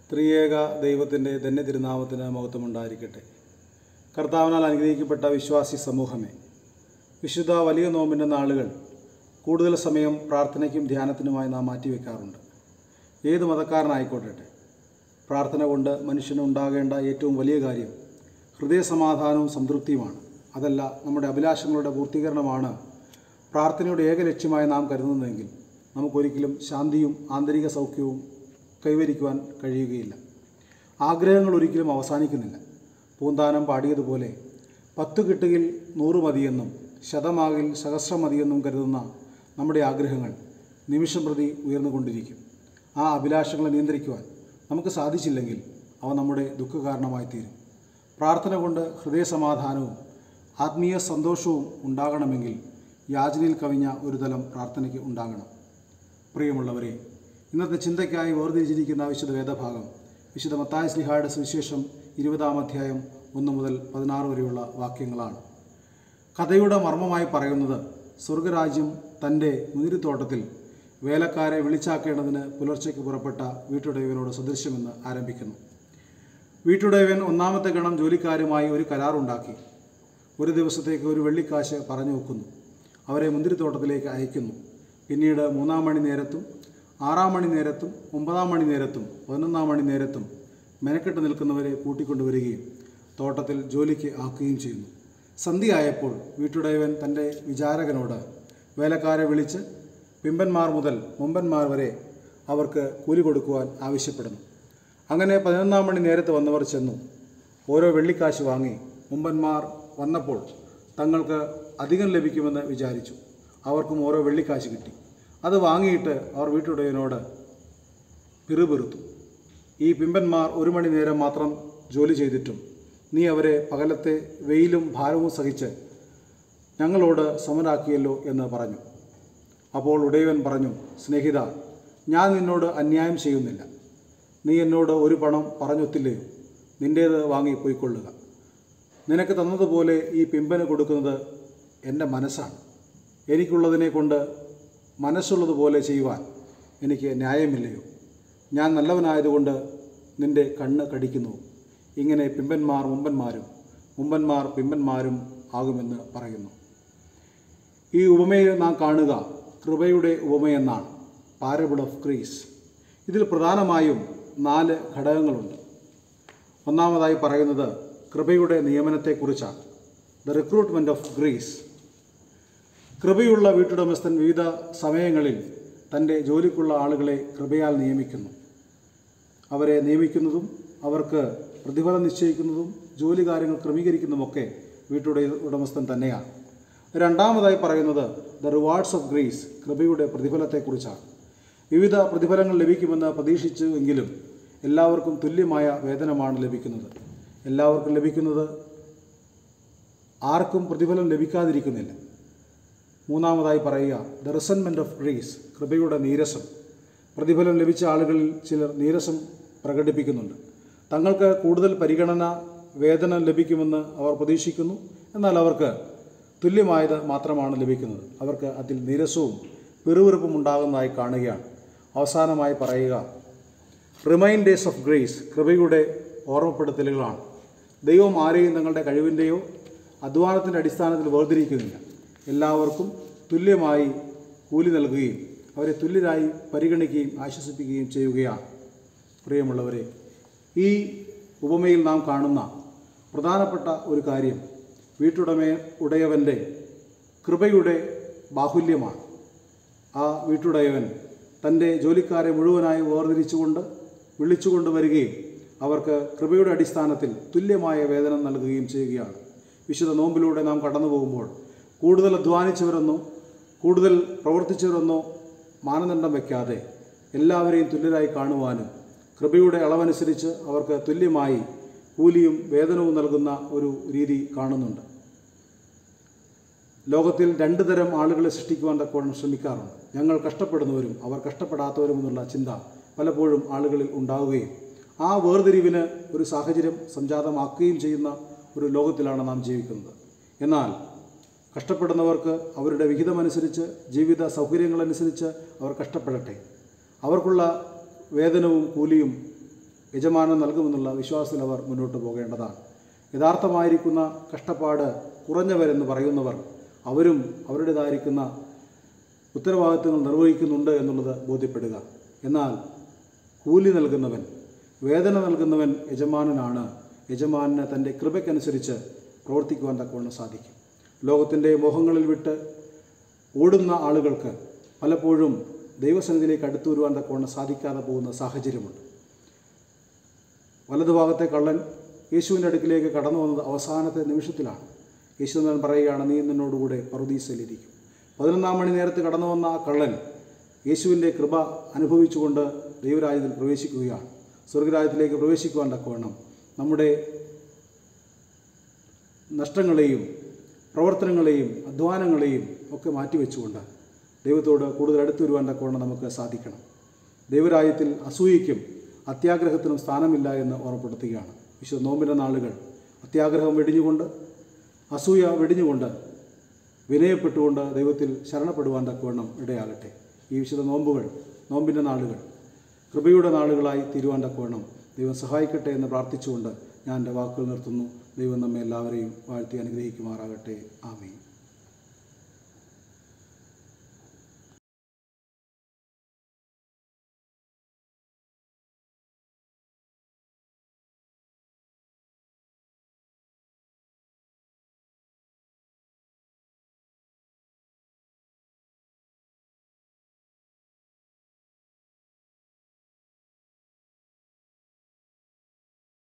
ത്രിയേക ദൈവത്തിൻ്റെ ധന്യ തിരുനാമത്തിന് മഹത്വമുണ്ടായിരിക്കട്ടെ കർത്താവിനാൽ അനുഗ്രഹിക്കപ്പെട്ട വിശ്വാസി സമൂഹമേ വിശുദ്ധ വലിയ നോമ്പിൻ്റെ നാളുകൾ കൂടുതൽ സമയം പ്രാർത്ഥനയ്ക്കും ധ്യാനത്തിനുമായി നാം മാറ്റിവെക്കാറുണ്ട് ഏത് മതക്കാരനായിക്കോട്ടെ പ്രാർത്ഥന കൊണ്ട് മനുഷ്യന് ഉണ്ടാകേണ്ട ഏറ്റവും വലിയ കാര്യം ഹൃദയസമാധാനവും സംതൃപ്തിയുമാണ് അതല്ല നമ്മുടെ അഭിലാഷങ്ങളുടെ പൂർത്തീകരണമാണ് പ്രാർത്ഥനയുടെ ഏക ലക്ഷ്യമായി നാം കരുതുന്നതെങ്കിൽ നമുക്കൊരിക്കലും ശാന്തിയും ആന്തരിക സൗഖ്യവും കൈവരിക്കുവാൻ കഴിയുകയില്ല ആഗ്രഹങ്ങൾ ഒരിക്കലും അവസാനിക്കുന്നില്ല പൂന്താനം പാടിയതുപോലെ പത്ത് കിട്ടുകിൽ നൂറ് മതിയെന്നും ശതമാകിൽ സഹസ്രം മതിയെന്നും കരുതുന്ന നമ്മുടെ ആഗ്രഹങ്ങൾ നിമിഷം പ്രതി ഉയർന്നുകൊണ്ടിരിക്കും ആ അഭിലാഷങ്ങളെ നിയന്ത്രിക്കുവാൻ നമുക്ക് സാധിച്ചില്ലെങ്കിൽ അവ നമ്മുടെ ദുഃഖകാരണമായി തീരും പ്രാർത്ഥന കൊണ്ട് ഹൃദയസമാധാനവും ആത്മീയ സന്തോഷവും ഉണ്ടാകണമെങ്കിൽ യാചനയിൽ കവിഞ്ഞ ഒരു തലം പ്രാർത്ഥനയ്ക്ക് ഉണ്ടാകണം പ്രിയമുള്ളവരെ ഇന്നത്തെ ചിന്തയ്ക്കായി വേർതിരിച്ചിരിക്കുന്ന വിശുദ്ധ വേദഭാഗം വിശുദ്ധ മത്തായ സ്ലിഹായുടെ സുവിശേഷം ഇരുപതാം അധ്യായം ഒന്ന് മുതൽ പതിനാറ് വരെയുള്ള വാക്യങ്ങളാണ് കഥയുടെ മർമ്മമായി പറയുന്നത് സ്വർഗരാജ്യം തൻ്റെ മുന്തിരിത്തോട്ടത്തിൽ വേലക്കാരെ വിളിച്ചാക്കേണ്ടതിന് പുലർച്ചയ്ക്ക് പുറപ്പെട്ട വീട്ടുടയവനോട് സദൃശ്യമെന്ന് ആരംഭിക്കുന്നു വീട്ടുടയവൻ ഒന്നാമത്തെ ഗണം ജോലിക്കാരുമായി ഒരു കരാറുണ്ടാക്കി ഒരു ദിവസത്തേക്ക് ഒരു വെള്ളിക്കാശ് പറഞ്ഞു വെക്കുന്നു അവരെ മുന്തിരിത്തോട്ടത്തിലേക്ക് അയക്കുന്നു പിന്നീട് മൂന്നാം മണി നേരത്തും ആറാം മണി നേരത്തും ഒമ്പതാം മണി നേരത്തും പതിനൊന്നാം മണി നേരത്തും മെനക്കെട്ട് നിൽക്കുന്നവരെ കൂട്ടിക്കൊണ്ടുവരികയും തോട്ടത്തിൽ ജോലിക്ക് ആക്കുകയും ചെയ്യുന്നു സന്ധ്യയായപ്പോൾ വീട്ടുടയവൻ തൻ്റെ വിചാരകനോട് വേലക്കാരെ വിളിച്ച് പിമ്പന്മാർ മുതൽ മുമ്പന്മാർ വരെ അവർക്ക് കൂലി കൊടുക്കുവാൻ ആവശ്യപ്പെടുന്നു അങ്ങനെ പതിനൊന്നാം മണി നേരത്ത് വന്നവർ ചെന്നു ഓരോ വെള്ളിക്കാശ് വാങ്ങി മുമ്പന്മാർ വന്നപ്പോൾ തങ്ങൾക്ക് അധികം ലഭിക്കുമെന്ന് വിചാരിച്ചു അവർക്കും ഓരോ വെള്ളിക്കാശ് കിട്ടി അത് വാങ്ങിയിട്ട് അവർ വീട്ടുടയവനോട് പിറുപിറുത്തു ഈ പിമ്പന്മാർ ഒരു മണി നേരം മാത്രം ജോലി ചെയ്തിട്ടും നീ അവരെ പകലത്തെ വെയിലും ഭാരവും സഹിച്ച് ഞങ്ങളോട് സമരാക്കിയല്ലോ എന്ന് പറഞ്ഞു അപ്പോൾ ഉടയവൻ പറഞ്ഞു സ്നേഹിത ഞാൻ നിന്നോട് അന്യായം ചെയ്യുന്നില്ല നീ എന്നോട് ഒരു പണം പറഞ്ഞൊത്തില്ലയോ നിൻ്റേത് വാങ്ങി പോയിക്കൊള്ളുക നിനക്ക് തന്നതുപോലെ ഈ പിമ്പന് കൊടുക്കുന്നത് എൻ്റെ മനസ്സാണ് എനിക്കുള്ളതിനെ കൊണ്ട് മനസ്സുള്ളതുപോലെ ചെയ്യുവാൻ എനിക്ക് ന്യായമില്ലയോ ഞാൻ നല്ലവനായതുകൊണ്ട് നിൻ്റെ കണ്ണ് കടിക്കുന്നു ഇങ്ങനെ പിമ്പന്മാർ മുമ്പന്മാരും മുമ്പന്മാർ പിമ്പന്മാരും ആകുമെന്ന് പറയുന്നു ഈ ഉപമയിൽ നാം കാണുക കൃപയുടെ ഉപമയെന്നാണ് പാരബിൾ ഓഫ് ക്രീസ് ഇതിൽ പ്രധാനമായും നാല് ഘടകങ്ങളുണ്ട് ഒന്നാമതായി പറയുന്നത് കൃപയുടെ നിയമനത്തെക്കുറിച്ചാണ് ദ റിക്രൂട്ട്മെൻറ്റ് ഓഫ് ഗ്രീസ് കൃപയുള്ള വീട്ടുടമസ്ഥൻ വിവിധ സമയങ്ങളിൽ തൻ്റെ ജോലിക്കുള്ള ആളുകളെ കൃപയാൽ നിയമിക്കുന്നു അവരെ നിയമിക്കുന്നതും അവർക്ക് പ്രതിഫലം നിശ്ചയിക്കുന്നതും ജോലി കാര്യങ്ങൾ ക്രമീകരിക്കുന്നതുമൊക്കെ വീട്ടുട ഉടമസ്ഥൻ തന്നെയാണ് രണ്ടാമതായി പറയുന്നത് ദ റിവാർഡ്സ് ഓഫ് ഗ്രീസ് കൃപയുടെ പ്രതിഫലത്തെക്കുറിച്ചാണ് വിവിധ പ്രതിഫലങ്ങൾ ലഭിക്കുമെന്ന് പ്രതീക്ഷിച്ചു എങ്കിലും എല്ലാവർക്കും തുല്യമായ വേതനമാണ് ലഭിക്കുന്നത് എല്ലാവർക്കും ലഭിക്കുന്നത് ആർക്കും പ്രതിഫലം ലഭിക്കാതിരിക്കുന്നില്ല മൂന്നാമതായി പറയുക ദ റിസൺമെൻറ്റ് ഓഫ് ഗ്രീസ് കൃപയുടെ നീരസം പ്രതിഫലം ലഭിച്ച ആളുകളിൽ ചിലർ നീരസം പ്രകടിപ്പിക്കുന്നുണ്ട് തങ്ങൾക്ക് കൂടുതൽ പരിഗണന വേതനം ലഭിക്കുമെന്ന് അവർ പ്രതീക്ഷിക്കുന്നു എന്നാൽ അവർക്ക് തുല്യമായത് മാത്രമാണ് ലഭിക്കുന്നത് അവർക്ക് അതിൽ നീരസവും പിറുവിറുപ്പും ഉണ്ടാകുന്നതായി കാണുകയാണ് അവസാനമായി പറയുക റിമൈൻഡേഴ്സ് ഓഫ് ഗ്രേസ് കൃപയുടെ ഓർമ്മപ്പെടുത്തലുകളാണ് ദൈവം ആരെയും തങ്ങളുടെ കഴിവിൻ്റെയോ അധ്വാനത്തിൻ്റെ അടിസ്ഥാനത്തിൽ വേർതിരിക്കുന്നില്ല എല്ലാവർക്കും തുല്യമായി കൂലി നൽകുകയും അവരെ തുല്യരായി പരിഗണിക്കുകയും ആശ്വസിപ്പിക്കുകയും ചെയ്യുകയാണ് പ്രിയമുള്ളവരെ ഈ ഉപമയിൽ നാം കാണുന്ന പ്രധാനപ്പെട്ട ഒരു കാര്യം വീട്ടുടമ ഉടയവൻ്റെ കൃപയുടെ ബാഹുല്യമാണ് ആ വീട്ടുടയവൻ തൻ്റെ ജോലിക്കാരെ മുഴുവനായി വേർതിരിച്ചുകൊണ്ട് വിളിച്ചുകൊണ്ട് വരികയും അവർക്ക് കൃപയുടെ അടിസ്ഥാനത്തിൽ തുല്യമായ വേതനം നൽകുകയും ചെയ്യുകയാണ് വിശുദ്ധ നോമ്പിലൂടെ നാം കടന്നു പോകുമ്പോൾ കൂടുതൽ അധ്വാനിച്ചവരെന്നോ കൂടുതൽ പ്രവർത്തിച്ചവരെന്നോ മാനദണ്ഡം വയ്ക്കാതെ എല്ലാവരെയും തുല്യരായി കാണുവാനും കൃപയുടെ അളവനുസരിച്ച് അവർക്ക് തുല്യമായി കൂലിയും വേതനവും നൽകുന്ന ഒരു രീതി കാണുന്നുണ്ട് ലോകത്തിൽ രണ്ട് തരം ആളുകളെ സൃഷ്ടിക്കുവാൻ തക്കവണ്ണം ശ്രമിക്കാറുണ്ട് ഞങ്ങൾ കഷ്ടപ്പെടുന്നവരും അവർ കഷ്ടപ്പെടാത്തവരും എന്നുള്ള ചിന്ത പലപ്പോഴും ആളുകളിൽ ഉണ്ടാവുകയും ആ വേർതിരിവിന് ഒരു സാഹചര്യം സംജാതമാക്കുകയും ചെയ്യുന്ന ഒരു ലോകത്തിലാണ് നാം ജീവിക്കുന്നത് എന്നാൽ കഷ്ടപ്പെടുന്നവർക്ക് അവരുടെ വിഹിതമനുസരിച്ച് ജീവിത സൗകര്യങ്ങളനുസരിച്ച് അവർ കഷ്ടപ്പെടട്ടെ അവർക്കുള്ള വേതനവും കൂലിയും യജമാനൻ നൽകുമെന്നുള്ള വിശ്വാസത്തിൽ അവർ മുന്നോട്ട് പോകേണ്ടതാണ് യഥാർത്ഥമായിരിക്കുന്ന കഷ്ടപ്പാട് കുറഞ്ഞവരെന്ന് പറയുന്നവർ അവരും അവരുടേതായിരിക്കുന്ന ഉത്തരവാദിത്തങ്ങൾ നിർവഹിക്കുന്നുണ്ട് എന്നുള്ളത് ബോധ്യപ്പെടുക എന്നാൽ കൂലി നൽകുന്നവൻ വേദന നൽകുന്നവൻ യജമാനനാണ് യജമാനന് തൻ്റെ കൃപയ്ക്കനുസരിച്ച് പ്രവർത്തിക്കുവാൻ തക്കവണ്ണം സാധിക്കും ലോകത്തിൻ്റെ മോഹങ്ങളിൽ വിട്ട് ഓടുന്ന ആളുകൾക്ക് പലപ്പോഴും ദൈവസന്നിധിയിലേക്ക് അടുത്തു വരുവാൻ തക്കവണ്ണം സാധിക്കാതെ പോകുന്ന സാഹചര്യമുണ്ട് വലതുഭാഗത്തെ കള്ളൻ യേശുവിൻ്റെ അടുക്കിലേക്ക് കടന്നു വന്നത് അവസാനത്തെ നിമിഷത്തിലാണ് യേശുനാഥൻ പറയുകയാണ് നീ നിന്നോടുകൂടെ പറുദീസയിലിരിക്കും പതിനൊന്നാം മണി നേരത്ത് കടന്നു വന്ന ആ കള്ളൻ യേശുവിൻ്റെ കൃപ അനുഭവിച്ചുകൊണ്ട് ദൈവരാജ്യത്തിൽ പ്രവേശിക്കുകയാണ് സ്വർഗരാജ്യത്തിലേക്ക് പ്രവേശിക്കുവാൻ തക്കവണ്ണം നമ്മുടെ നഷ്ടങ്ങളെയും പ്രവർത്തനങ്ങളെയും അധ്വാനങ്ങളെയും ഒക്കെ മാറ്റിവെച്ചുകൊണ്ട് ദൈവത്തോട് കൂടുതൽ അടുത്ത് വരുവാൻ തക്കവണ്ണം നമുക്ക് സാധിക്കണം ദൈവരാജ്യത്തിൽ അസൂയയ്ക്കും അത്യാഗ്രഹത്തിനും സ്ഥാനമില്ല എന്ന് ഓർമ്മപ്പെടുത്തുകയാണ് വിശുദ്ധ നോമ്പിൻ്റെ നാളുകൾ അത്യാഗ്രഹം വെടിഞ്ഞുകൊണ്ട് അസൂയ വെടിഞ്ഞുകൊണ്ട് വിനയപ്പെട്ടുകൊണ്ട് ദൈവത്തിൽ ശരണപ്പെടുവാൻ തക്കവണ്ണം ഇടയാകട്ടെ ഈ വിശുദ്ധ നോമ്പുകൾ നോമ്പിൻ്റെ നാളുകൾ കൃപയുടെ നാളുകളായി തീരുവാൻ തക്കവണ്ണം ദൈവം സഹായിക്കട്ടെ എന്ന് പ്രാർത്ഥിച്ചുകൊണ്ട് ഞാൻ എൻ്റെ വാക്കുകൾ നിർത്തുന്നു ദൈവം നമ്മെ എല്ലാവരെയും വാഴ്ത്തി അനുഗ്രഹിക്കുമാറാകട്ടെ ആമീൻ